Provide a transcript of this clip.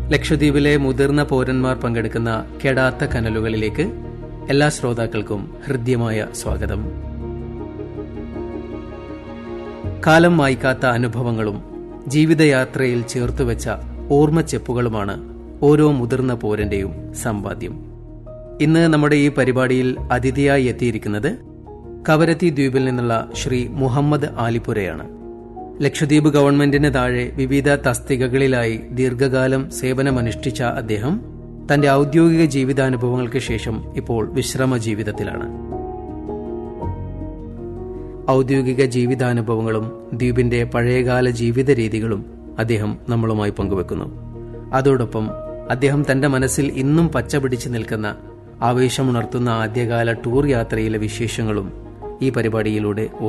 ലക്ഷദ്വീപിലെ മുതിർന്ന പൗരന്മാർ പങ്കെടുക്കുന്ന കെടാത്ത കനലുകളിലേക്ക് എല്ലാ ശ്രോതാക്കൾക്കും ഹൃദ്യമായ സ്വാഗതം കാലം മായ്ക്കാത്ത അനുഭവങ്ങളും ജീവിതയാത്രയിൽ ചേർത്തുവെച്ച ഓർമ്മച്ചെപ്പുകളുമാണ് ഓരോ മുതിർന്ന പൗരന്റെയും സമ്പാദ്യം ഇന്ന് നമ്മുടെ ഈ പരിപാടിയിൽ അതിഥിയായി എത്തിയിരിക്കുന്നത് കവരത്തി ദ്വീപിൽ നിന്നുള്ള ശ്രീ മുഹമ്മദ് ആലിപ്പുരയാണ് ലക്ഷദ്വീപ് ഗവൺമെന്റിന് താഴെ വിവിധ തസ്തികകളിലായി ദീർഘകാലം സേവനമനുഷ്ഠിച്ച അദ്ദേഹം തന്റെ ഔദ്യോഗിക ജീവിതാനുഭവങ്ങൾക്ക് ശേഷം ഇപ്പോൾ വിശ്രമ ജീവിതത്തിലാണ് ഔദ്യോഗിക ജീവിതാനുഭവങ്ങളും ദ്വീപിന്റെ പഴയകാല ജീവിത രീതികളും അദ്ദേഹം നമ്മളുമായി പങ്കുവെക്കുന്നു അതോടൊപ്പം അദ്ദേഹം തന്റെ മനസ്സിൽ ഇന്നും പച്ചപിടിച്ചു നിൽക്കുന്ന ആവേശമുണർത്തുന്ന ആദ്യകാല ടൂർ യാത്രയിലെ വിശേഷങ്ങളും ഈ പരിപാടിയിലൂടെ